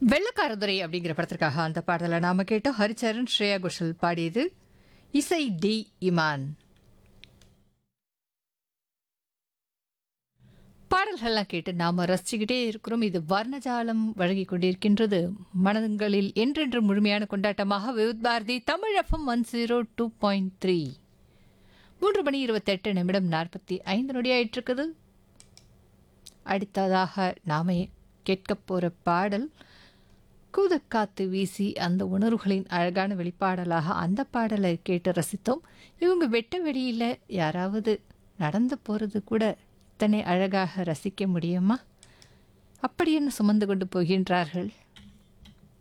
வெள்ளக்காரதுரை அப்படிங்கிற படத்திற்காக அந்த பாடலை நாம கேட்டோம் ஹரிச்சரன் ஸ்ரேயா கோஷல் பாடியது இசை டி இமான் பாடல்கள்லாம் கேட்டு நாம ரசிச்சுக்கிட்டே இருக்கிறோம் இது வர்ணஜாலம் வழங்கி கொண்டிருக்கின்றது மனங்களில் என்றென்று முழுமையான கொண்டாட்டமாக Vividh Bharati Tamil FM one zero two point three மூன்று மணி இருபத்தெட்டு நிமிடம் நாற்பத்தி ஐந்து நொடி ஆயிட்டு இருக்குது அடுத்ததாக நாம கேட்க போற பாடல் கூதக்காத்து வீசி அந்த உணர்வுகளின் அழகான வெளிப்பாடலாக அந்த பாடலை கேட்டு ரசித்தோம் இவங்க வெட்ட வெளியில் யாராவது நடந்து போகிறது கூட இத்தனை அழகாக ரசிக்க முடியுமா அப்படி என்ன சுமந்து கொண்டு போகின்றார்கள்